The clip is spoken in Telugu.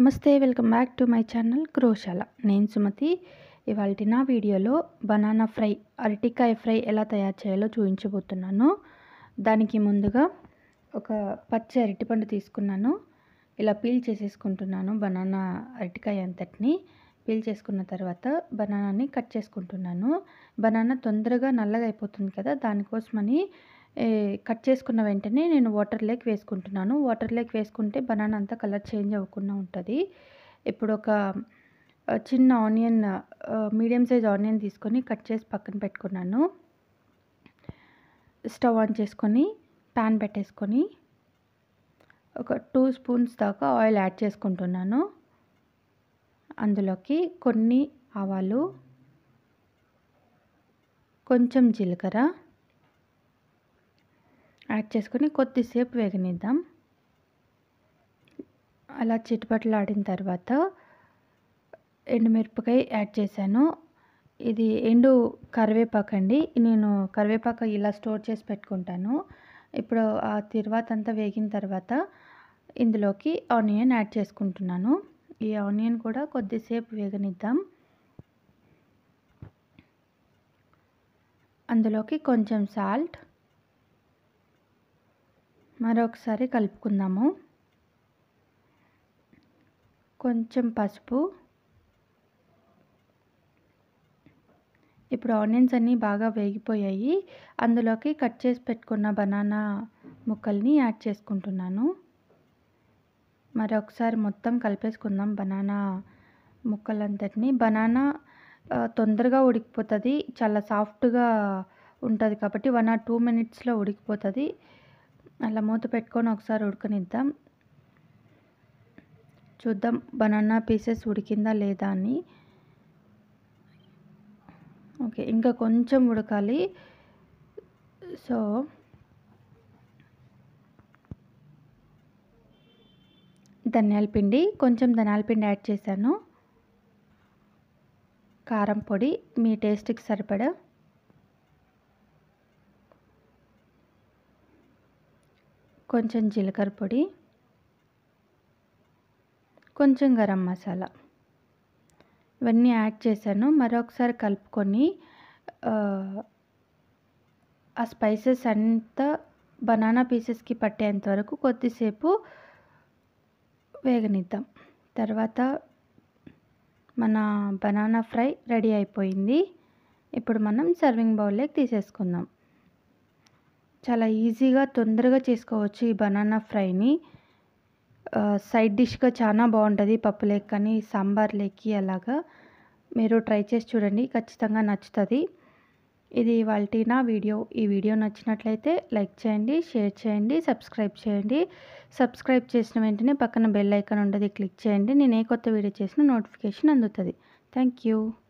నమస్తే welcome back to my channel క్రోశాల నేను సుమతి ఇవాళ నా వీడియోలో బనానా ఫ్రై అరటికాయ ఫ్రై ఎలా తయారు చేయాలో చూపించబోతున్నాను దానికి ముందుగా ఒక పచ్చి అరటిపండు తీసుకున్నాను ఇలా పీల్ చేసేసుకుంటున్నాను బనానా అరటికాయ అంతటిని పీల్ చేసుకున్న తర్వాత బనానాని కట్ చేసుకుంటున్నాను బనానా తొందరగా నల్లగా అయిపోతుంది కదా దానికోసమని ఏ, కట్ చేసుకున్న వెంటనే నేను వాటర్ లేక్ వేసుకుంటున్నాను వాటర్ లేక్ వేసుకుంటే బనానా అంతా కలర్ చేంజ్ అవ్వకుండా ఉంటుంది ఇప్పుడు ఒక ఆ, చిన్న ఆనియన్ మీడియం సైజ్ ఆనియన్ తీసుకొని కట్ చేసి పక్కన పెట్టుకున్నాను స్టవ్ ఆన్ చేసుకొని ప్యాన్ పెట్టేసుకొని ఒక టూ స్పూన్స్ దాకా ఆయిల్ యాడ్ చేసుకుంటున్నాను అందులోకి కొన్ని ఆవాలు కొంచెం జీలకర్ర యాడ్ చేసుకొని కొద్దిసేపు వేగనిద్దాం అలా చిటపటలాడిన తర్వాత ఎండుమిరపకాయ యాడ్ చేశాను ఇది ఎండు కరివేపాకు అండి నేను కరివేపాకు ఇలా స్టోర్ చేసి పెట్టుకుంటాను ఇప్పుడు ఆ తర్వాత అంతా వేగిన తర్వాత ఇందులోకి ఆనియన్ యాడ్ చేసుకుంటున్నాను ఈ ఆనియన్ కూడా కొద్దిసేపు వేగనిద్దాం అందులోకి కొంచెం సాల్ట్ మరొకసారి కలుపుకుందాము కొంచెం పసుపు ఇప్పుడు ఆనియన్స్ అన్నీ బాగా వేగిపోయాయి అందులోకి కట్ చేసి పెట్టుకున్న బనానా ముక్కల్ని యాడ్ చేసుకుంటున్నాను మరొకసారి మొత్తం కలిపేసుకుందాం బనానా ముక్కలంతటిని బనానా ఆ, తొందరగా ఉడికిపోతుంది చాలా సాఫ్ట్గా ఉంటుంది కాబట్టి వన్ ఆర్ టూ మినిట్స్లో ఉడికిపోతుంది అలా మూత పెట్టుకొని ఒకసారి ఉడకనిద్దాం చూద్దాం బనానా పీసెస్ ఉడికిందా లేదా అని ఓకే ఇంకా కొంచెం ఉడకాలి సో ధనియాల పిండి కొంచెం ధనియాల పిండి యాడ్ చేశాను కారం పొడి మీ టేస్ట్కి సరిపడా కొంచెం జీలకర్ర పొడి కొంచెం గరం మసాలా ఇవన్నీ యాడ్ చేశాను మరొకసారి కలుపుకొని ఆ, ఆ స్పైసెస్ అంతా బనానా పీసెస్కి పట్టేంత వరకు కొద్దిసేపు వేగనిద్దాం తర్వాత మన బనానా ఫ్రై రెడీ అయిపోయింది ఇప్పుడు మనం సర్వింగ్ బౌల్లోకి తీసేసుకుందాం చాలా ఈజీగా తొందరగా చేసుకోవచ్చు ఈ బనానా ఫ్రైని ఆ, సైడ్ డిష్గా చాలా బాగుంటుంది పప్పులేక్ కానీ సాంబార్ లేకి అలాగా మీరు ట్రై చేసి చూడండి ఖచ్చితంగా నచ్చుతుంది ఇది వాళ్ళ నా వీడియో ఈ వీడియో నచ్చినట్లయితే లైక్ చేయండి షేర్ చేయండి సబ్స్క్రైబ్ చేయండి సబ్స్క్రైబ్ చేసిన వెంటనే పక్కన బెల్ ఐకాన్ ఉంటుంది క్లిక్ చేయండి నేను ఏ కొత్త వీడియో చేసినా నోటిఫికేషన్ అందుతుంది థ్యాంక్ యూ